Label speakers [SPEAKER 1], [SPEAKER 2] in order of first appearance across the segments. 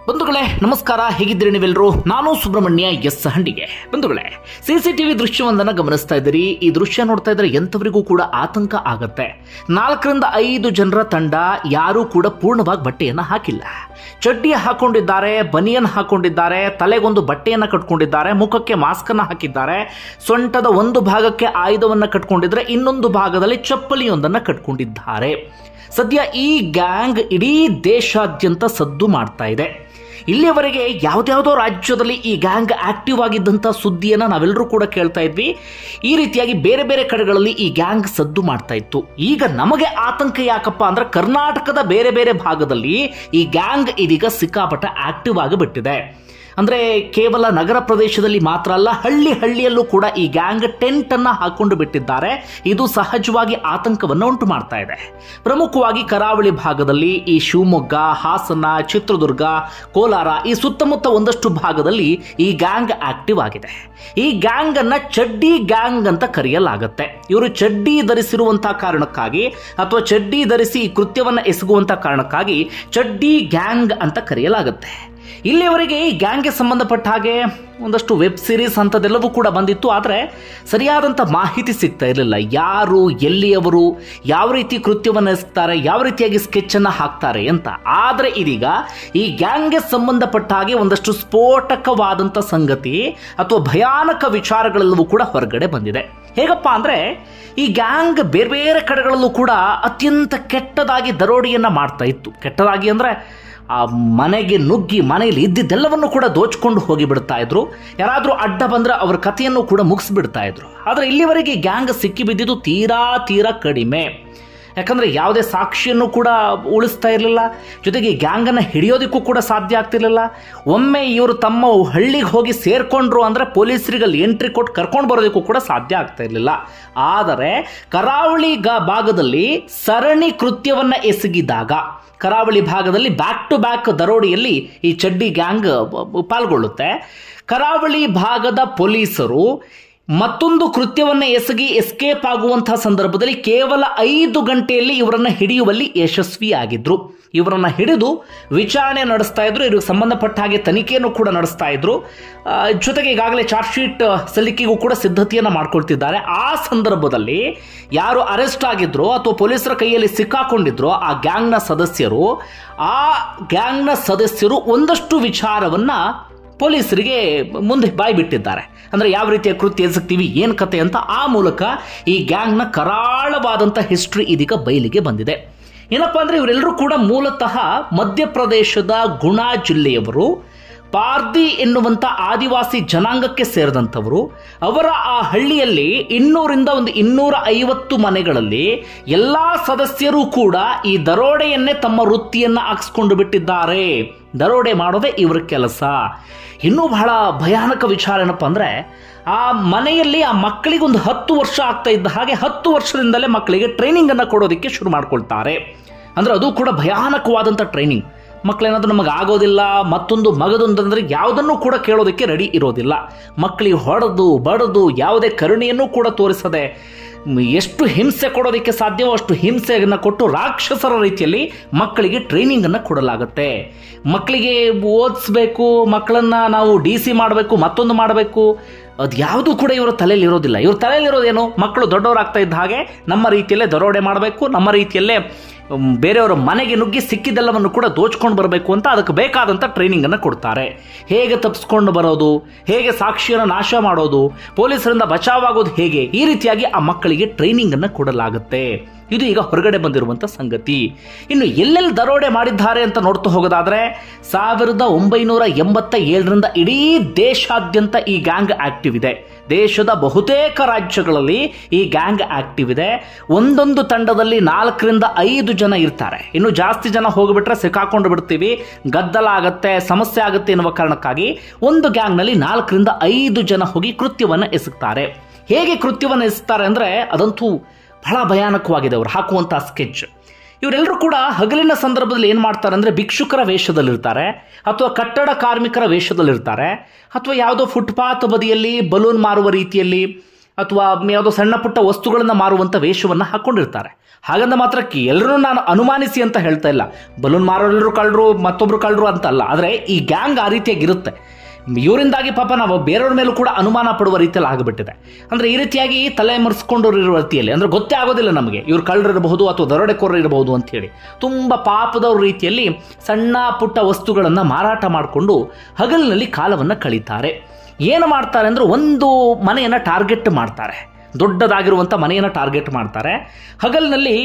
[SPEAKER 1] ಬಂಧುಗಳೇ ನಮಸ್ಕಾರ ಹೇಗಿದ್ದೀರಿ ನೀವೆಲ್ಲರೂ ನಾನು ಸುಬ್ರಹ್ಮಣ್ಯ ಎಸ್ ಹಂಡಿಗೆ ಬಂಧುಗಳೇ ಸಿಸಿಟಿವಿ ದೃಶ್ಯವೊಂದನ್ನು ಗಮನಿಸ್ತಾ ಇದ್ದೀರಿ ಈ ದೃಶ್ಯ ನೋಡ್ತಾ ಇದ್ರೆ ಎಂಥವರಿಗೂ ಕೂಡ ಆತಂಕ ಆಗತ್ತೆ ನಾಲ್ಕರಿಂದ ಐದು ಜನರ ತಂಡ ಯಾರೂ ಕೂಡ ಪೂರ್ಣವಾಗಿ ಬಟ್ಟೆಯನ್ನ ಹಾಕಿಲ್ಲ ಚಡ್ಡಿ ಹಾಕೊಂಡಿದ್ದಾರೆ ಬನಿಯನ್ ಹಾಕೊಂಡಿದ್ದಾರೆ ತಲೆಗೊಂದು ಬಟ್ಟೆಯನ್ನ ಕಟ್ಕೊಂಡಿದ್ದಾರೆ ಮುಖಕ್ಕೆ ಮಾಸ್ಕ್ ಅನ್ನ ಹಾಕಿದ್ದಾರೆ ಸೊಂಟದ ಒಂದು ಭಾಗಕ್ಕೆ ಆಯುಧವನ್ನ ಕಟ್ಕೊಂಡಿದ್ರೆ ಇನ್ನೊಂದು ಭಾಗದಲ್ಲಿ ಚಪ್ಪಲಿಯೊಂದನ್ನ ಕಟ್ಕೊಂಡಿದ್ದಾರೆ ಸದ್ಯ ಈ ಗ್ಯಾಂಗ್ ಇಡೀ ದೇಶಾದ್ಯಂತ ಸದ್ದು ಮಾಡ್ತಾ ಇದೆ ಇಲ್ಲಿಯವರೆಗೆ ಯಾವ್ದ್ಯಾವುದೋ ರಾಜ್ಯದಲ್ಲಿ ಈ ಗ್ಯಾಂಗ್ ಆಕ್ಟಿವ್ ಆಗಿದ್ದಂಥ ಸುದ್ದಿಯನ್ನು ನಾವೆಲ್ಲರೂ ಕೂಡ ಕೇಳ್ತಾ ಇದ್ವಿ ಈ ರೀತಿಯಾಗಿ ಬೇರೆ ಬೇರೆ ಕಡೆಗಳಲ್ಲಿ ಈ ಗ್ಯಾಂಗ್ ಸದ್ದು ಮಾಡ್ತಾ ಇತ್ತು ಈಗ ನಮಗೆ ಆತಂಕ ಯಾಕಪ್ಪ ಅಂದ್ರೆ ಕರ್ನಾಟಕದ ಬೇರೆ ಬೇರೆ ಭಾಗದಲ್ಲಿ ಈ ಗ್ಯಾಂಗ್ ಇದೀಗ ಸಿಕ್ಕಾಪಟ್ಟ ಆಕ್ಟಿವ್ ಆಗಿಬಿಟ್ಟಿದೆ ಅಂದ್ರೆ ಕೇವಲ ನಗರ ಪ್ರದೇಶದಲ್ಲಿ ಮಾತ್ರ ಅಲ್ಲ ಹಳ್ಳಿ ಹಳ್ಳಿಯಲ್ಲೂ ಕೂಡ ಈ ಗ್ಯಾಂಗ್ ಟೆಂಟ್ ಅನ್ನ ಹಾಕೊಂಡು ಬಿಟ್ಟಿದ್ದಾರೆ ಇದು ಸಹಜವಾಗಿ ಆತಂಕವನ್ನು ಉಂಟು ಮಾಡ್ತಾ ಇದೆ ಪ್ರಮುಖವಾಗಿ ಕರಾವಳಿ ಭಾಗದಲ್ಲಿ ಈ ಶಿವಮೊಗ್ಗ ಹಾಸನ ಚಿತ್ರದುರ್ಗ ಕೋಲಾರ ಈ ಸುತ್ತಮುತ್ತ ಒಂದಷ್ಟು ಭಾಗದಲ್ಲಿ ಈ ಗ್ಯಾಂಗ್ ಆಕ್ಟಿವ್ ಆಗಿದೆ ಈ ಗ್ಯಾಂಗ್ ಅನ್ನ ಚಡ್ಡಿ ಗ್ಯಾಂಗ್ ಅಂತ ಕರೆಯಲಾಗುತ್ತೆ ಇವರು ಚಡ್ಡಿ ಧರಿಸಿರುವಂತಹ ಕಾರಣಕ್ಕಾಗಿ ಅಥವಾ ಚಡ್ಡಿ ಧರಿಸಿ ಈ ಕೃತ್ಯವನ್ನ ಎಸಗುವಂತ ಕಾರಣಕ್ಕಾಗಿ ಚಡ್ಡಿ ಗ್ಯಾಂಗ್ ಅಂತ ಕರೆಯಲಾಗುತ್ತೆ ಇಲ್ಲಿಯವರೆಗೆ ಈ ಗ್ಯಾಂಗ್ಗೆ ಸಂಬಂಧಪಟ್ಟ ಹಾಗೆ ಒಂದಷ್ಟು ವೆಬ್ ಸೀರೀಸ್ ಅಂಥದ್ದೆಲ್ಲವೂ ಕೂಡ ಬಂದಿತ್ತು ಆದರೆ ಸರಿಯಾದಂಥ ಮಾಹಿತಿ ಸಿಗ್ತಾ ಇರಲಿಲ್ಲ ಯಾರು ಎಲ್ಲಿಯವರು ಯಾವ ರೀತಿ ಕೃತ್ಯವನ್ನು ಎಸ್ತಾರೆ ಯಾವ ರೀತಿಯಾಗಿ ಸ್ಕೆಚನ್ನು ಹಾಕ್ತಾರೆ ಅಂತ ಆದರೆ ಇದೀಗ ಈ ಗ್ಯಾಂಗ್ಗೆ ಸಂಬಂಧಪಟ್ಟ ಹಾಗೆ ಒಂದಷ್ಟು ಸ್ಫೋಟಕವಾದಂಥ ಸಂಗತಿ ಅಥವಾ ಭಯಾನಕ ವಿಚಾರಗಳೆಲ್ಲವೂ ಕೂಡ ಹೊರಗಡೆ ಬಂದಿದೆ ಹೇಗಪ್ಪ ಅಂದರೆ ಈ ಗ್ಯಾಂಗ್ ಬೇರೆ ಬೇರೆ ಕಡೆಗಳಲ್ಲೂ ಕೂಡ ಅತ್ಯಂತ ಕೆಟ್ಟದಾಗಿ ದರೋಡಿಯನ್ನ ಮಾಡ್ತಾ ಇತ್ತು ಕೆಟ್ಟದಾಗಿ ಅಂದರೆ ಆ ಮನೆಗೆ ನುಗ್ಗಿ ಮನೆಯಲ್ಲಿ ಇದ್ದಿದ್ದೆಲ್ಲವನ್ನು ಕೂಡ ದೋಚ್ಕೊಂಡು ಹೋಗಿ ಬಿಡ್ತಾ ಇದ್ರು ಯಾರಾದರೂ ಅಡ್ಡ ಬಂದ್ರೆ ಅವ್ರ ಕಥೆಯನ್ನು ಕೂಡ ಮುಗಿಸ್ಬಿಡ್ತಾ ಇದ್ರು ಆದರೆ ಇಲ್ಲಿವರೆಗೆ ಗ್ಯಾಂಗ್ ಸಿಕ್ಕಿ ಬಿದ್ದಿದ್ದು ತೀರಾ ತೀರಾ ಕಡಿಮೆ ಯಾಕಂದ್ರೆ ಯಾವುದೇ ಸಾಕ್ಷಿಯನ್ನು ಕೂಡ ಉಳಿಸ್ತಾ ಇರಲಿಲ್ಲ ಜೊತೆಗೆ ಈ ಗ್ಯಾಂಗನ್ನು ಹಿಡಿಯೋದಕ್ಕೂ ಕೂಡ ಸಾಧ್ಯ ಆಗ್ತಿರ್ಲಿಲ್ಲ ಒಮ್ಮೆ ಇವರು ತಮ್ಮ ಹಳ್ಳಿಗೆ ಹೋಗಿ ಸೇರ್ಕೊಂಡ್ರು ಅಂದ್ರೆ ಪೊಲೀಸರಿಗೆ ಅಲ್ಲಿ ಎಂಟ್ರಿ ಕೊಟ್ಟು ಕರ್ಕೊಂಡು ಬರೋದಕ್ಕೂ ಕೂಡ ಸಾಧ್ಯ ಆಗ್ತಾ ಇರಲಿಲ್ಲ ಆದರೆ ಕರಾವಳಿ ಗ ಭಾಗದಲ್ಲಿ ಸರಣಿ ಕೃತ್ಯವನ್ನ ಎಸಗಿದಾಗ ಕರಾವಳಿ ಭಾಗದಲ್ಲಿ ಬ್ಯಾಕ್ ಟು ಬ್ಯಾಕ್ ದರೋಡಿಯಲ್ಲಿ ಈ ಚಡ್ಡಿ ಗ್ಯಾಂಗ್ ಪಾಲ್ಗೊಳ್ಳುತ್ತೆ ಕರಾವಳಿ ಭಾಗದ ಪೊಲೀಸರು ಮತ್ತೊಂದು ಕೃತ್ಯವನ್ನು ಎಸಗಿ ಎಸ್ಕೇಪ್ ಆಗುವಂತಹ ಸಂದರ್ಭದಲ್ಲಿ ಕೇವಲ ಐದು ಗಂಟೆಯಲ್ಲಿ ಇವರನ್ನು ಹಿಡಿಯುವಲ್ಲಿ ಯಶಸ್ವಿಯಾಗಿದ್ರು ಇವರನ್ನ ಹಿಡಿದು ವಿಚಾರಣೆ ನಡೆಸ್ತಾ ಇದ್ರು ಇವ್ರಿಗೆ ಸಂಬಂಧಪಟ್ಟ ಹಾಗೆ ತನಿಖೆಯನ್ನು ಕೂಡ ನಡೆಸ್ತಾ ಇದ್ರು ಆ, ಜೊತೆಗೆ ಈಗಾಗಲೇ ಚಾರ್ಜ್ ಶೀಟ್ ಸಲ್ಲಿಕೆಗೂ ಕೂಡ ಸಿದ್ಧತೆಯನ್ನು ಮಾಡ್ಕೊಳ್ತಿದ್ದಾರೆ ಆ ಸಂದರ್ಭದಲ್ಲಿ ಯಾರು ಅರೆಸ್ಟ್ ಆಗಿದ್ರು ಅಥವಾ ಪೊಲೀಸರ ಕೈಯಲ್ಲಿ ಸಿಕ್ಕಾಕೊಂಡಿದ್ರು ಆ ಗ್ಯಾಂಗ್ನ ಸದಸ್ಯರು ಆ ಗ್ಯಾಂಗ್ನ ಸದಸ್ಯರು ಒಂದಷ್ಟು ವಿಚಾರವನ್ನ ಪೊಲೀಸರಿಗೆ ಮುಂದೆ ಬಾಯಿ ಬಿಟ್ಟಿದ್ದಾರೆ ಅಂದ್ರೆ ಯಾವ ರೀತಿಯ ಕೃತ್ಯ ಎಸಗ್ತೀವಿ ಏನ್ ಕತೆ ಅಂತ ಆ ಮೂಲಕ ಈ ಗ್ಯಾಂಗ್ನ ಕರಾಳವಾದಂಥ ಹಿಸ್ಟ್ರಿ ಇದೀಗ ಬಯಲಿಗೆ ಬಂದಿದೆ ಏನಪ್ಪಾ ಅಂದ್ರೆ ಇವರೆಲ್ಲರೂ ಕೂಡ ಮೂಲತಃ ಮಧ್ಯಪ್ರದೇಶದ ಗುಣಾ ಜಿಲ್ಲೆಯವರು ಪಾರ್ದಿ ಎನ್ನುವಂತ ಆದಿವಾಸಿ ಜನಾಂಗಕ್ಕೆ ಸೇರಿದಂಥವರು ಅವರ ಆ ಹಳ್ಳಿಯಲ್ಲಿ ಇನ್ನೂರಿಂದ ಒಂದು ಇನ್ನೂರ ಐವತ್ತು ಮನೆಗಳಲ್ಲಿ ಎಲ್ಲಾ ಸದಸ್ಯರು ಕೂಡ ಈ ದರೋಡೆಯನ್ನೇ ತಮ್ಮ ವೃತ್ತಿಯನ್ನ ಹಾಕ್ಸ್ಕೊಂಡು ಬಿಟ್ಟಿದ್ದಾರೆ ದರೋಡೆ ಮಾಡೋದೇ ಇವರ ಕೆಲಸ ಇನ್ನೂ ಬಹಳ ಭಯಾನಕ ವಿಚಾರ ಏನಪ್ಪ ಅಂದ್ರೆ ಆ ಮನೆಯಲ್ಲಿ ಆ ಮಕ್ಕಳಿಗೆ ಒಂದು ಹತ್ತು ವರ್ಷ ಆಗ್ತಾ ಇದ್ದ ಹಾಗೆ ಹತ್ತು ವರ್ಷದಿಂದಲೇ ಮಕ್ಕಳಿಗೆ ಟ್ರೈನಿಂಗ್ ಅನ್ನ ಕೊಡೋದಕ್ಕೆ ಶುರು ಮಾಡ್ಕೊಳ್ತಾರೆ ಅಂದ್ರೆ ಅದು ಕೂಡ ಭಯಾನಕವಾದಂಥ ಟ್ರೈನಿಂಗ್ ಮಕ್ಕಳೇನಾದ್ರೂ ನಮಗೆ ಆಗೋದಿಲ್ಲ ಮತ್ತೊಂದು ಮಗದೊಂದು ಅಂದ್ರೆ ಯಾವುದನ್ನು ಕೂಡ ಕೇಳೋದಕ್ಕೆ ರೆಡಿ ಇರೋದಿಲ್ಲ ಮಕ್ಕಳಿಗೆ ಹೊಡೆದು ಬಡದು ಯಾವುದೇ ಕರುಣೆಯನ್ನು ಕೂಡ ತೋರಿಸದೆ ಮ್, ಎಷ್ಟು ಹಿಂಸೆ ಕೊಡೋದಕ್ಕೆ ಸಾಧ್ಯವೋ ಅಷ್ಟು ಹಿಂಸೆಯನ್ನು ಕೊಟ್ಟು ರಾಕ್ಷಸರ ರೀತಿಯಲ್ಲಿ ಮಕ್ಕಳಿಗೆ ಟ್ರೈನಿಂಗ್ ಅನ್ನು ಕೊಡಲಾಗುತ್ತೆ ಮಕ್ಕಳಿಗೆ ಓದಿಸ್ಬೇಕು ಮಕ್ಕಳನ್ನ ನಾವು ಡಿ ಸಿ ಮಾಡಬೇಕು ಮತ್ತೊಂದು ಮಾಡಬೇಕು ಅದು ಯಾವುದು ಕೂಡ ಇವರ ತಲೆಯಲ್ಲಿ ಇರೋದಿಲ್ಲ ಇವ್ರ ತಲೆಯಲ್ಲಿ ಇರೋದೇನು ಮಕ್ಕಳು ದೊಡ್ಡವರಾಗ್ತಾ ಇದ್ದ ಹಾಗೆ ನಮ್ಮ ರೀತಿಯಲ್ಲೇ ದರೋಡೆ ಮಾಡಬೇಕು ನಮ್ಮ ರೀತಿಯಲ್ಲೇ ಮ್, ಬೇರೆಯವರ ಮನೆಗೆ ನುಗ್ಗಿ ಸಿಕ್ಕಿದ್ದೆಲ್ಲವನ್ನು ಕೂಡ ದೋಚ್ಕೊಂಡು ಬರಬೇಕು ಅಂತ ಅದಕ್ಕೆ ಬೇಕಾದಂಥ ಟ್ರೈನಿಂಗ್ ಅನ್ನು ಕೊಡ್ತಾರೆ ಹೇಗೆ ತಪ್ಪಿಸ್ಕೊಂಡು ಬರೋದು ಹೇಗೆ ಸಾಕ್ಷಿಯನ್ನು ನಾಶ ಮಾಡೋದು ಪೊಲೀಸರಿಂದ ಬಚಾವಾಗೋದು ಹೇಗೆ ಈ ರೀತಿಯಾಗಿ ಆ ಮಕ್ಕಳಿಗೆ ಟ್ರೈನಿಂಗ್ ಅನ್ನು ಕೊಡಲಾಗುತ್ತೆ ಇದು ಈಗ ಹೊರಗಡೆ ಬಂದಿರುವಂತ ಸಂಗತಿ ಇನ್ನು ಎಲ್ಲೆಲ್ಲಿ ದರೋಡೆ ಮಾಡಿದ್ದಾರೆ ಅಂತ ನೋಡ್ತಾ ಹೋಗೋದಾದ್ರೆ ಸಾವಿರದ ಒಂಬೈನೂರ ಎಂಬತ್ತ ಏಳರಿಂದ ಇಡೀ ದೇಶಾದ್ಯಂತ ಈ ಗ್ಯಾಂಗ್ ಆಕ್ಟಿವ್ ಇದೆ ದೇಶದ ಬಹುತೇಕ ರಾಜ್ಯಗಳಲ್ಲಿ ಈ ಗ್ಯಾಂಗ್ ಆಕ್ಟಿವ್ ಇದೆ ಒಂದೊಂದು ತಂಡದಲ್ಲಿ ನಾಲ್ಕರಿಂದ ಐದು ಜನ ಇರ್ತಾರೆ ಇನ್ನು ಜಾಸ್ತಿ ಜನ ಹೋಗಿಬಿಟ್ರೆ ಸಿಕ್ಕಾಕೊಂಡು ಬಿಡ್ತೀವಿ ಗದ್ದಲ ಆಗತ್ತೆ ಸಮಸ್ಯೆ ಆಗುತ್ತೆ ಎನ್ನುವ ಕಾರಣಕ್ಕಾಗಿ ಒಂದು ಗ್ಯಾಂಗ್ನಲ್ಲಿ ನಾಲ್ಕರಿಂದ ಐದು ಜನ ಹೋಗಿ ಕೃತ್ಯವನ್ನು ಎಸಗ್ತಾರೆ ಹೇಗೆ ಕೃತ್ಯವನ್ನು ಎಸಗ್ತಾರೆ ಅಂದ್ರೆ ಅದಂತೂ ಬಹಳ ಭಯಾನಕವಾಗಿದೆ ಅವರು ಹಾಕುವಂತಹ ಸ್ಕೆಚ್ ಇವರೆಲ್ಲರೂ ಕೂಡ ಹಗಲಿನ ಸಂದರ್ಭದಲ್ಲಿ ಏನು ಮಾಡ್ತಾರೆ ಅಂದರೆ ಭಿಕ್ಷುಕರ ವೇಷದಲ್ಲಿರ್ತಾರೆ ಅಥವಾ ಕಟ್ಟಡ ಕಾರ್ಮಿಕರ ವೇಷದಲ್ಲಿರ್ತಾರೆ ಅಥವಾ ಯಾವುದೋ ಫುಟ್ಪಾತ್ ಬದಿಯಲ್ಲಿ ಬಲೂನ್ ಮಾರುವ ರೀತಿಯಲ್ಲಿ ಅಥವಾ ಯಾವುದೋ ಸಣ್ಣ ಪುಟ್ಟ ವಸ್ತುಗಳನ್ನು ಮಾರುವಂಥ ವೇಷವನ್ನು ಹಾಕ್ಕೊಂಡಿರ್ತಾರೆ ಹಾಗಂದ ಮಾತ್ರಕ್ಕೆ ಎಲ್ಲರೂ ನಾನು ಅನುಮಾನಿಸಿ ಅಂತ ಹೇಳ್ತಾ ಇಲ್ಲ ಬಲೂನ್ ಮಾರೋರೆಲ್ಲರೂ ಕಳ್ಳರು ಮತ್ತೊಬ್ರು ಕಳ್ಳರು ಅಂತ ಅಲ್ಲ ಆದರೆ ಈ ಗ್ಯಾಂಗ್ ಆ ರೀತಿಯಾಗಿರುತ್ತೆ ಇವರಿಂದಾಗಿ ಪಾಪ ನಾವು ಬೇರೆಯವ್ರ ಮೇಲೂ ಕೂಡ ಅನುಮಾನ ಪಡುವ ರೀತಿಯಲ್ಲಿ ಆಗಿಬಿಟ್ಟಿದೆ ಅಂದ್ರೆ ಈ ರೀತಿಯಾಗಿ ತಲೆ ಮರೆಸ್ಕೊಂಡವ್ರು ಇರುವ ರೀತಿಯಲ್ಲಿ ಅಂದ್ರೆ ಗೊತ್ತೇ ಆಗೋದಿಲ್ಲ ನಮಗೆ ಇವ್ರು ಕಳ್ಳರಿರಬಹುದು ಅಥವಾ ದರೋಡೆಕೋರರು ಇರಬಹುದು ಅಂತ ಹೇಳಿ ತುಂಬಾ ಪಾಪದವ್ರ ರೀತಿಯಲ್ಲಿ ಸಣ್ಣ ಪುಟ್ಟ ವಸ್ತುಗಳನ್ನು ಮಾರಾಟ ಮಾಡಿಕೊಂಡು ಹಗಲಿನಲ್ಲಿ ಕಾಲವನ್ನು ಕಳೀತಾರೆ ಏನು ಮಾಡ್ತಾರೆ ಅಂದ್ರೆ ಒಂದು ಮನೆಯನ್ನು ಟಾರ್ಗೆಟ್ ಮಾಡ್ತಾರೆ ದೊಡ್ಡದಾಗಿರುವಂಥ ಮನೆಯನ್ನು ಟಾರ್ಗೆಟ್ ಮಾಡ್ತಾರೆ ಹಗಲಿನಲ್ಲಿ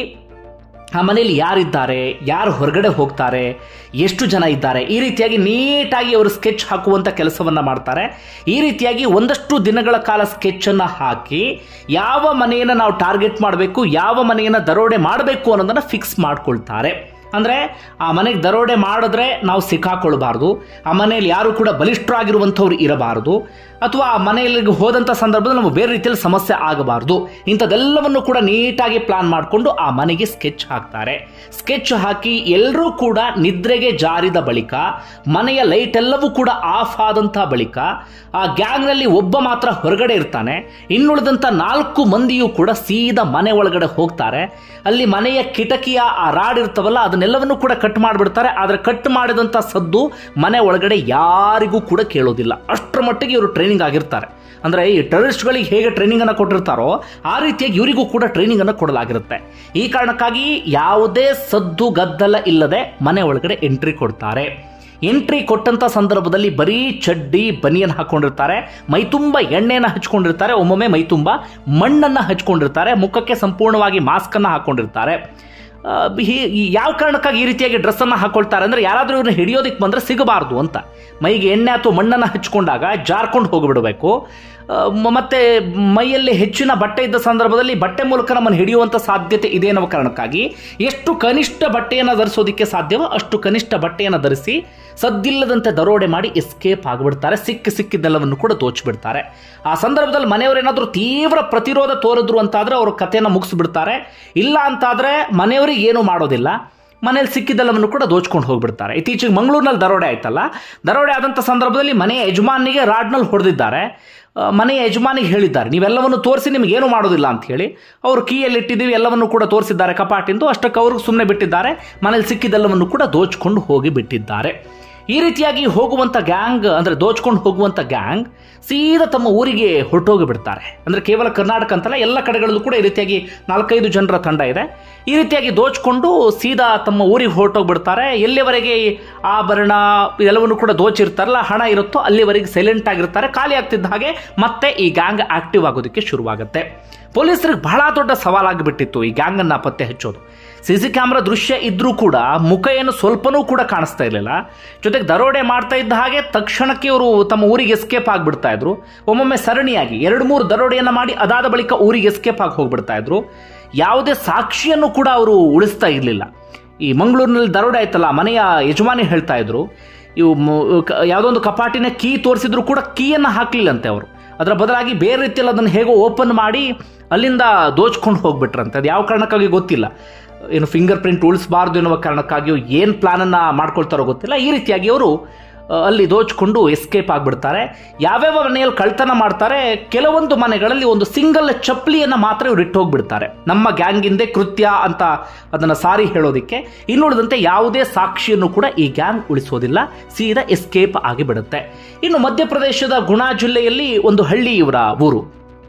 [SPEAKER 1] ಆ ಮನೆಯಲ್ಲಿ ಯಾರಿದ್ದಾರೆ ಯಾರು ಹೊರಗಡೆ ಹೋಗ್ತಾರೆ ಎಷ್ಟು ಜನ ಇದ್ದಾರೆ ಈ ರೀತಿಯಾಗಿ ನೀಟಾಗಿ ಅವರು ಸ್ಕೆಚ್ ಹಾಕುವಂಥ ಕೆಲಸವನ್ನು ಮಾಡ್ತಾರೆ ಈ ರೀತಿಯಾಗಿ ಒಂದಷ್ಟು ದಿನಗಳ ಕಾಲ ಸ್ಕೆಚನ್ನು ಹಾಕಿ ಯಾವ ಮನೆಯನ್ನು ನಾವು ಟಾರ್ಗೆಟ್ ಮಾಡಬೇಕು ಯಾವ ಮನೆಯನ್ನು ದರೋಡೆ ಮಾಡಬೇಕು ಅನ್ನೋದನ್ನು ಫಿಕ್ಸ್ ಮಾಡ್ಕೊಳ್ತಾರೆ ಅಂದರೆ ಆ ಮನೆಗೆ ದರೋಡೆ ಮಾಡಿದ್ರೆ ನಾವು ಸಿಕ್ಕಾಕೊಳ್ಬಾರ್ದು ಆ ಮನೆಯಲ್ಲಿ ಯಾರು ಕೂಡ ಬಲಿಷ್ಠರಾಗಿರುವಂಥವ್ರು ಇರಬಾರ್ದು ಅಥವಾ ಆ ಮನೆಯಲ್ಲಿ ಹೋದಂಥ ಸಂದರ್ಭದಲ್ಲಿ ನಮಗೆ ಬೇರೆ ರೀತಿಯಲ್ಲಿ ಸಮಸ್ಯೆ ಆಗಬಾರ್ದು ಇಂಥದ್ದೆಲ್ಲವನ್ನು ಕೂಡ ನೀಟಾಗಿ ಪ್ಲಾನ್ ಮಾಡಿಕೊಂಡು ಆ ಮನೆಗೆ ಸ್ಕೆಚ್ ಹಾಕ್ತಾರೆ ಸ್ಕೆಚ್ ಹಾಕಿ ಎಲ್ಲರೂ ಕೂಡ ನಿದ್ರೆಗೆ ಜಾರಿದ ಬಳಿಕ ಮನೆಯ ಲೈಟ್ ಎಲ್ಲವೂ ಕೂಡ ಆಫ್ ಆದಂಥ ಬಳಿಕ ಆ ಗ್ಯಾಂಗ್ನಲ್ಲಿ ಒಬ್ಬ ಮಾತ್ರ ಹೊರಗಡೆ ಇರ್ತಾನೆ ಇನ್ನುಳಿದಂಥ ನಾಲ್ಕು ಮಂದಿಯೂ ಕೂಡ ಸೀದಾ ಮನೆ ಒಳಗಡೆ ಹೋಗ್ತಾರೆ ಅಲ್ಲಿ ಮನೆಯ ಕಿಟಕಿಯ ಆ ರಾಡ್ ಇರ್ತವಲ್ಲ ಅದನ್ನೆಲ್ಲವನ್ನು ಕೂಡ ಕಟ್ ಮಾಡಿಬಿಡ್ತಾರೆ ಆದರೆ ಕಟ್ ಮಾಡಿದಂಥ ಸದ್ದು ಮನೆ ಒಳಗಡೆ ಯಾರಿಗೂ ಕೂಡ ಕೇಳೋದಿಲ್ಲ ಅಷ್ಟರ ಮಟ್ಟಿಗೆ ಇವರು ಟ್ರೈನಿಂಗ್ ಆಗಿರ್ತಾರೆ ಅಂದರೆ ಈ ಟೆರರಿಸ್ಟ್ಗಳಿಗೆ ಹೇಗೆ ಟ್ರೈನಿಂಗ್ ಅನ್ನು ಕೊಟ್ಟಿರ್ತಾರೋ ಆ ರೀತಿಯಾಗಿ ಇವರಿಗೂ ಕೂಡ ಟ್ರೈನಿಂಗ್ ಅನ್ನು ಕೊಡಲಾಗಿರುತ್ತೆ ಈ ಕಾರಣಕ್ಕಾಗಿ ಯಾವುದೇ ಸದ್ದು ಗದ್ದಲ ಇಲ್ಲದೆ ಮನೆ ಒಳಗಡೆ ಎಂಟ್ರಿ ಕೊಡ್ತಾರೆ ಎಂಟ್ರಿ ಕೊಟ್ಟಂತ ಸಂದರ್ಭದಲ್ಲಿ ಬರೀ ಚಡ್ಡಿ ಬನಿಯನ್ ಹಾಕೊಂಡಿರ್ತಾರೆ ಮೈ ತುಂಬ ಎಣ್ಣೆನ ಹಚ್ಕೊಂಡಿರ್ತಾರೆ ಒಮ್ಮೊಮ್ಮೆ ಮೈ ತುಂಬ ಮಣ್ಣನ್ನು ಹಚ್ಕೊಂಡಿರ್ತಾರೆ ಮುಖಕ್ಕೆ ಸಂಪೂರ್ಣವಾಗಿ ಮಾಸ್ಕ್ ಅನ್ನ ಹಾಕೊಂಡಿರ್ತಾರೆ ಆ, ಹೀ- ಈ ಯಾವ ಕಾರಣಕ್ಕಾಗಿ ಈ ರೀತಿಯಾಗಿ ಡ್ರೆಸ್ ಅನ್ನ ಹಾಕೊಳ್ತಾರೆ ಅಂದ್ರೆ ಯಾರಾದ್ರೂ ಇವ್ರನ್ನ ಹಿಡಿಯೋದಕ್ಕೆ ಬಂದ್ರೆ ಸಿಗಬಾರ್ದು ಅಂತ ಮೈಗೆ ಎಣ್ಣೆ ಅಥವಾ ಮಣ್ಣನ್ನು ಹಚ್ಕೊಂಡಾಗ ಜಾರ್ಕೊಂಡು ಹೋಗಿಬಿಡಬೇಕು ಆ, ಮ- ಮತ್ತೆ ಮೈಯಲ್ಲಿ ಹೆಚ್ಚಿನ ಬಟ್ಟೆ ಇದ್ದ ಸಂದರ್ಭದಲ್ಲಿ ಬಟ್ಟೆ ಮೂಲಕ ನಮ್ಮನ್ನು ಹಿಡಿಯುವಂತ ಸಾಧ್ಯತೆ ಇದೆ ಅನ್ನೋ ಕಾರಣಕ್ಕಾಗಿ ಎಷ್ಟು ಕನಿಷ್ಠ ಬಟ್ಟೆಯನ್ನು ಧರಿಸೋದಕ್ಕೆ ಸಾಧ್ಯವೋ ಅಷ್ಟು ಕನಿಷ್ಠ ಬಟ್ಟೆಯನ್ನು ಧರಿಸಿ ಸದ್ದಿಲ್ಲದಂತೆ ದರೋಡೆ ಮಾಡಿ ಎಸ್ಕೇಪ್ ಆಗಿಬಿಡ್ತಾರೆ ಸಿಕ್ಕಿ ಸಿಕ್ಕಿದ್ದೆಲ್ಲವನ್ನು ಕೂಡ ದೋಚಿಬಿಡ್ತಾರೆ ಆ ಸಂದರ್ಭದಲ್ಲಿ ಮನೆಯವರೇನಾದರೂ ತೀವ್ರ ಪ್ರತಿರೋಧ ತೋರಿದ್ರು ಅಂತಾದ್ರೆ ಅವ್ರ ಕಥೆಯನ್ನು ಮುಗಿಸ್ಬಿಡ್ತಾರೆ ಇಲ್ಲ ಅಂತಾದ್ರೆ ಮನೆಯವರಿಗೆ ಏನು ಮಾಡೋದಿಲ್ಲ ಮನೇಲಿ ಸಿಕ್ಕಿದ್ದೆಲ್ಲವನ್ನು ಕೂಡ ದೋಚ್ಕೊಂಡು ಹೋಗ್ಬಿಡ್ತಾರೆ ಇತ್ತೀಚೆಗೆ ಮಂಗಳೂರಿನಲ್ಲಿ ದರೋಡೆ ಆಯ್ತಲ್ಲ ದರೋಡೆ ಆದಂಥ ಸಂದರ್ಭದಲ್ಲಿ ಮನೆಯ ಯಜಮಾನಿಗೆ ರಾಡ್ನಲ್ಲಿ ಹೊಡೆದಿದ್ದಾರೆ ಆ, ಮನೆಯ ಯಜಮಾನಿಗೆ ಹೇಳಿದ್ದಾರೆ ನೀವೆಲ್ಲವನ್ನು ತೋರಿಸಿ ನಿಮ್ಗೆ ಏನು ಮಾಡೋದಿಲ್ಲ ಅಂತ ಹೇಳಿ ಅವರು ಕೀಯಲ್ಲಿ ಇಟ್ಟಿದ್ದೀವಿ ಎಲ್ಲವನ್ನು ಕೂಡ ತೋರಿಸಿದ್ದಾರೆ ಕಪಾಟಿಂದು ಅಷ್ಟಕ್ಕೆ ಅವ್ರಿಗೆ ಸುಮ್ಮನೆ ಬಿಟ್ಟಿದ್ದಾರೆ ಮನೇಲಿ ಸಿಕ್ಕಿದ್ದೆಲ್ಲವನ್ನು ಕೂಡ ದೋಚ್ಕೊಂಡು ಹೋಗಿ ಬಿಟ್ಟಿದ್ದಾರೆ ಈ ರೀತಿಯಾಗಿ ಹೋಗುವಂಥ ಗ್ಯಾಂಗ್ ಅಂದರೆ ದೋಚ್ಕೊಂಡು ಹೋಗುವಂಥ ಗ್ಯಾಂಗ್ ಸೀದಾ ತಮ್ಮ ಊರಿಗೆ ಹೊರಟೋಗಿ ಬಿಡ್ತಾರೆ ಅಂದರೆ ಕೇವಲ ಕರ್ನಾಟಕ ಅಂತಲ್ಲ ಎಲ್ಲ ಕಡೆಗಳಲ್ಲೂ ಕೂಡ ಈ ರೀತಿಯಾಗಿ ನಾಲ್ಕೈದು ಜನರ ತಂಡ ಇದೆ ಈ ರೀತಿಯಾಗಿ ದೋಚ್ಕೊಂಡು ಸೀದಾ ತಮ್ಮ ಊರಿಗೆ ಹೊರಟೋಗ್ಬಿಡ್ತಾರೆ ಎಲ್ಲಿವರೆಗೆ ಈ ಆಭರಣ ಎಲ್ಲವನ್ನು ಕೂಡ ದೋಚಿರ್ತಾರಲ್ಲ ಹಣ ಇರುತ್ತೋ ಅಲ್ಲಿವರೆಗೆ ಸೈಲೆಂಟ್ ಆಗಿರ್ತಾರೆ ಖಾಲಿ ಆಗ್ತಿದ್ದ ಹಾಗೆ ಮತ್ತೆ ಈ ಗ್ಯಾಂಗ್ ಆಕ್ಟಿವ್ ಆಗೋದಕ್ಕೆ ಶುರುವಾಗುತ್ತೆ ಪೊಲೀಸರಿಗೆ ಬಹಳ ದೊಡ್ಡ ಸವಾಲಾಗಿಬಿಟ್ಟಿತ್ತು ಈ ಗ್ಯಾಂಗನ್ನು ಪತ್ತೆ ಹಚ್ಚೋದು ಸಿ ಸಿ ಕ್ಯಾಮ್ರಾ ದೃಶ್ಯ ಇದ್ರೂ ಕೂಡ ಮುಖ ಏನು ಸ್ವಲ್ಪನೂ ಕೂಡ ಕಾಣಿಸ್ತಾ ಇರಲಿಲ್ಲ ಜೊತೆಗೆ ದರೋಡೆ ಮಾಡ್ತಾ ಇದ್ದ ಹಾಗೆ ತಕ್ಷಣಕ್ಕೆ ಇವರು ತಮ್ಮ ಊರಿಗೆ ಎಸ್ಕೇಪ್ ಆಗಿಬಿಡ್ತಾ ಇದ್ರು ಒಮ್ಮೊಮ್ಮೆ ಸರಣಿಯಾಗಿ ಎರಡು ಮೂರು ದರೋಡೆಯನ್ನು ಮಾಡಿ ಅದಾದ ಬಳಿಕ ಊರಿಗೆ ಎಸ್ಕೇಪ್ ಆಗಿ ಹೋಗ್ಬಿಡ್ತಾ ಇದ್ರು ಯಾವುದೇ ಸಾಕ್ಷಿಯನ್ನು ಕೂಡ ಅವರು ಉಳಿಸ್ತಾ ಇರಲಿಲ್ಲ ಈ ಮಂಗಳೂರಿನಲ್ಲಿ ದರೋಡೆ ಆಯ್ತಲ್ಲ ಮನೆಯ ಯಜಮಾನಿ ಹೇಳ್ತಾ ಇದ್ರು ಇವು ಮ- ಕ- ಯಾವುದೋ ಒಂದು ಕಪಾಟಿನ ಕೀ ತೋರಿಸಿದ್ರು ಕೂಡ ಕೀಯನ್ನು ಹಾಕ್ಲಿಲ್ಲಂತೆ ಅವರು ಅದರ ಬದಲಾಗಿ ಬೇರೆ ರೀತಿಯಲ್ಲಿ ಅದನ್ನು ಹೇಗೋ ಓಪನ್ ಮಾಡಿ ಅಲ್ಲಿಂದ ದೋಚ್ಕೊಂಡು ಹೋಗ್ಬಿಟ್ರಂತೆ ಅದು ಯಾವ ಕಾರಣಕ್ಕಾಗಿ ಗೊತ್ತಿಲ್ಲ ಏನು ಫಿಂಗರ್ ಪ್ರಿಂಟ್ ಉಳಿಸಬಾರ್ದು ಎನ್ನುವ ಕಾರಣಕ್ಕಾಗಿಯೋ ಏನು ಪ್ಲಾನನ್ನು ಮಾಡ್ಕೊಳ್ತಾರೋ ಗೊತ್ತಿಲ್ಲ ಈ ರೀತಿಯಾಗಿ ಅವರು ಆ, ಅಲ್ಲಿ ದೋಚ್ಕೊಂಡು ಎಸ್ಕೇಪ್ ಆಗಿಬಿಡ್ತಾರೆ ಯಾವ್ಯಾವ ಮನೆಯಲ್ಲಿ ಕಳ್ತನ ಮಾಡ್ತಾರೆ ಕೆಲವೊಂದು ಮನೆಗಳಲ್ಲಿ ಒಂದು ಸಿಂಗಲ್ ಚಪ್ಪಲಿಯನ್ನು ಮಾತ್ರ ಇವ್ರು ಇಟ್ಟು ಹೋಗ್ಬಿಡ್ತಾರೆ ನಮ್ಮ ಗ್ಯಾಂಗಿಂದೇ ಕೃತ್ಯ ಅಂತ ಅದನ್ನು ಸಾರಿ ಹೇಳೋದಕ್ಕೆ ಇನ್ನುಳಿದಂತೆ ಯಾವುದೇ ಸಾಕ್ಷಿಯನ್ನು ಕೂಡ ಈ ಗ್ಯಾಂಗ್ ಉಳಿಸೋದಿಲ್ಲ ಸೀದಾ ಎಸ್ಕೇಪ್ ಆಗಿಬಿಡುತ್ತೆ ಇನ್ನು ಮಧ್ಯಪ್ರದೇಶದ ಗುಣಾ ಜಿಲ್ಲೆಯಲ್ಲಿ ಒಂದು ಹಳ್ಳಿ ಇವರ ಊರು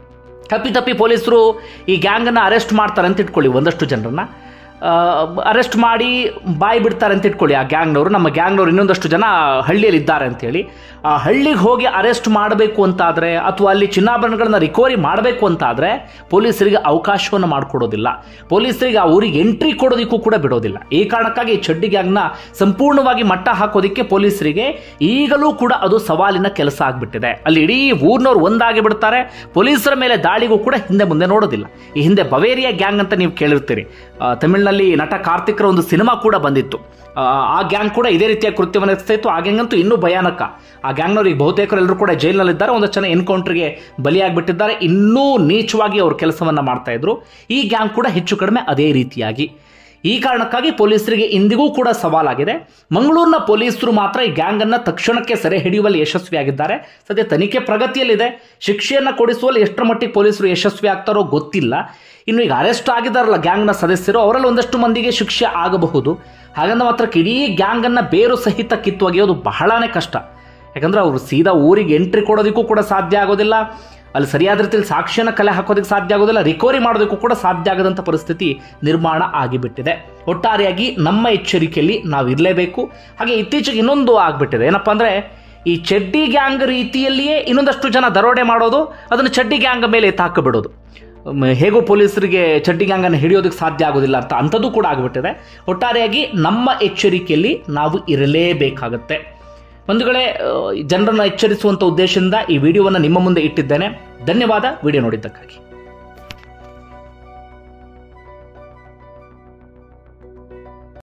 [SPEAKER 1] ತಪ್ಪಿ ಪೊಲೀಸರು ಈ ಗ್ಯಾಂಗನ್ನು ಅರೆಸ್ಟ್ ಮಾಡ್ತಾರೆ ಅಂತ ಇಟ್ಕೊಳ್ಳಿ ಒಂದಷ್ಟು ಜನರನ್ನ ಅರೆಸ್ಟ್ ಮಾಡಿ ಬಾಯಿ ಬಿಡ್ತಾರೆ ಅಂತ ಇಟ್ಕೊಳ್ಳಿ ಆ ಗ್ಯಾಂಗ್ನವರು ನಮ್ಮ ಗ್ಯಾಂಗ್ನವರು ಇನ್ನೊಂದಷ್ಟು ಜನ ಹಳ್ಳಿಯಲ್ಲಿ ಇದ್ದಾರೆ ಅಂತೇಳಿ ಆ ಹಳ್ಳಿಗೆ ಹೋಗಿ ಅರೆಸ್ಟ್ ಮಾಡಬೇಕು ಅಂತಾದರೆ ಅಥವಾ ಅಲ್ಲಿ ಚಿನ್ನಾಭರಣಗಳನ್ನ ರಿಕವರಿ ಮಾಡಬೇಕು ಅಂತಾದರೆ ಪೊಲೀಸರಿಗೆ ಅವಕಾಶವನ್ನು ಮಾಡಿಕೊಡೋದಿಲ್ಲ ಪೊಲೀಸರಿಗೆ ಆ ಊರಿಗೆ ಎಂಟ್ರಿ ಕೊಡೋದಕ್ಕೂ ಕೂಡ ಬಿಡೋದಿಲ್ಲ ಈ ಕಾರಣಕ್ಕಾಗಿ ಈ ಚಡ್ಡಿ ಗ್ಯಾಂಗ್ನ ಸಂಪೂರ್ಣವಾಗಿ ಮಟ್ಟ ಹಾಕೋದಕ್ಕೆ ಪೊಲೀಸರಿಗೆ ಈಗಲೂ ಕೂಡ ಅದು ಸವಾಲಿನ ಕೆಲಸ ಆಗಿಬಿಟ್ಟಿದೆ ಅಲ್ಲಿ ಇಡೀ ಊರಿನವ್ರು ಒಂದಾಗಿ ಬಿಡ್ತಾರೆ ಪೊಲೀಸರ ಮೇಲೆ ದಾಳಿಗೂ ಕೂಡ ಹಿಂದೆ ಮುಂದೆ ನೋಡೋದಿಲ್ಲ ಈ ಹಿಂದೆ ಬವೇರಿಯಾ ಗ್ಯಾಂಗ್ ಅಂತ ನೀವು ಕೇಳಿರ್ತೀರಿ ಆ, ತಮಿಳಿನಲ್ಲಿ ನಟ ಕಾರ್ತಿಕ್ರ ಒಂದು ಸಿನಿಮಾ ಕೂಡ ಬಂದಿತ್ತು ಆ, ಆ ಗ್ಯಾಂಗ್ ಕೂಡ ಇದೇ ರೀತಿಯ ಕೃತ್ಯವನ್ನು ಎಸಗ್ತಾ ಇತ್ತು ಆ ಗ್ಯಾಂಗ್ ಅಂತೂ ಇನ್ನೂ ಭಯಾನಕ ಆ ಗ್ಯಾಂಗ್ನವ್ರಿಗೆ ಬಹುತೇಕರೆಲ್ಲರೂ ಕೂಡ ಜೈಲಿನಲ್ಲಿದ್ದಾರೆ ಒಂದಷ್ಟು ಜನ ಎನ್ಕೌಂಟರ್ಗೆ ಬಲಿಯಾಗ್ಬಿಟ್ಟಿದ್ದಾರೆ ಇನ್ನೂ ನೀಚವಾಗಿ ಅವರು ಕೆಲಸವನ್ನ ಮಾಡ್ತಾ ಇದ್ರು ಈ ಗ್ಯಾಂಗ್ ಕೂಡ ಹೆಚ್ಚು ಕಡಿಮೆ ಅದೇ ರೀತಿಯಾಗಿ ಈ ಕಾರಣಕ್ಕಾಗಿ ಪೊಲೀಸರಿಗೆ ಇಂದಿಗೂ ಕೂಡ ಸವಾಲಾಗಿದೆ ಮಂಗಳೂರಿನ ಪೊಲೀಸರು ಮಾತ್ರ ಈ ಗ್ಯಾಂಗ್ ಅನ್ನ ತಕ್ಷಣಕ್ಕೆ ಸೆರೆ ಹಿಡಿಯುವಲ್ಲಿ ಯಶಸ್ವಿಯಾಗಿದ್ದಾರೆ ಸದ್ಯ ತನಿಖೆ ಪ್ರಗತಿಯಲ್ಲಿದೆ ಶಿಕ್ಷೆಯನ್ನ ಕೊಡಿಸುವಲ್ಲಿ ಎಷ್ಟರ ಮಟ್ಟಿಗೆ ಪೊಲೀಸರು ಯಶಸ್ವಿ ಆಗ್ತಾರೋ ಗೊತ್ತಿಲ್ಲ ಇನ್ನು ಈಗ ಅರೆಸ್ಟ್ ಆಗಿದ್ದಾರಲ್ಲ ಗ್ಯಾಂಗ್ನ ಸದಸ್ಯರು ಅವರಲ್ಲಿ ಒಂದಷ್ಟು ಮಂದಿಗೆ ಶಿಕ್ಷೆ ಆಗಬಹುದು ಹಾಗಂದ ಮಾತ್ರ ಇಡೀ ಗ್ಯಾಂಗ್ ಅನ್ನ ಬೇರು ಸಹಿತ ಕಿತ್ತು ಒಗೆಯೋದು ಬಹಳನೇ ಕಷ್ಟ ಯಾಕಂದ್ರೆ ಅವರು ಸೀದಾ ಊರಿಗೆ ಎಂಟ್ರಿ ಕೊಡೋದಕ್ಕೂ ಕೂಡ ಸಾಧ್ಯ ಆಗೋದಿಲ್ಲ ಅಲ್ಲಿ ಸರಿಯಾದ ರೀತಿಯಲ್ಲಿ ಸಾಕ್ಷ್ಯನ ಕಲೆ ಹಾಕೋದಕ್ಕೆ ಸಾಧ್ಯ ಆಗೋದಿಲ್ಲ ರಿಕವರಿ ಮಾಡೋದಕ್ಕೂ ಕೂಡ ಸಾಧ್ಯ ಆಗದಂಥ ಪರಿಸ್ಥಿತಿ ನಿರ್ಮಾಣ ಆಗಿಬಿಟ್ಟಿದೆ ಒಟ್ಟಾರೆಯಾಗಿ ನಮ್ಮ ಎಚ್ಚರಿಕೆಯಲ್ಲಿ ನಾವು ಇರಲೇಬೇಕು ಹಾಗೆ ಇತ್ತೀಚೆಗೆ ಇನ್ನೊಂದು ಆಗ್ಬಿಟ್ಟಿದೆ ಏನಪ್ಪಾ ಅಂದ್ರೆ ಈ ಚಡ್ಡಿ ಗ್ಯಾಂಗ್ ರೀತಿಯಲ್ಲಿಯೇ ಇನ್ನೊಂದಷ್ಟು ಜನ ದರೋಡೆ ಮಾಡೋದು ಅದನ್ನು ಚಡ್ಡಿ ಗ್ಯಾಂಗ್ ಮೇಲೆ ಎತ್ತಾಕಬಿಡೋದು ಮ್, ಹೇಗೂ ಪೊಲೀಸರಿಗೆ ಚಡ್ಡಿ ಗ್ಯಾಂಗನ್ನು ಹಿಡಿಯೋದಕ್ಕೆ ಸಾಧ್ಯ ಆಗೋದಿಲ್ಲ ಅಂತ ಅಂಥದ್ದು ಕೂಡ ಆಗಿಬಿಟ್ಟಿದೆ ಒಟ್ಟಾರೆಯಾಗಿ ನಮ್ಮ ಎಚ್ಚರಿಕೆಯಲ್ಲಿ ನಾವು ಇರಲೇಬೇಕಾಗತ್ತೆ ಬಂಧುಗಳೇ ಜನರನ್ನು ಎಚ್ಚರಿಸುವಂಥ ಉದ್ದೇಶದಿಂದ ಈ ವಿಡಿಯೋವನ್ನು ನಿಮ್ಮ ಮುಂದೆ ಇಟ್ಟಿದ್ದೇನೆ ಧನ್ಯವಾದ ವಿಡಿಯೋ ನೋಡಿದ್ದಕ್ಕಾಗಿ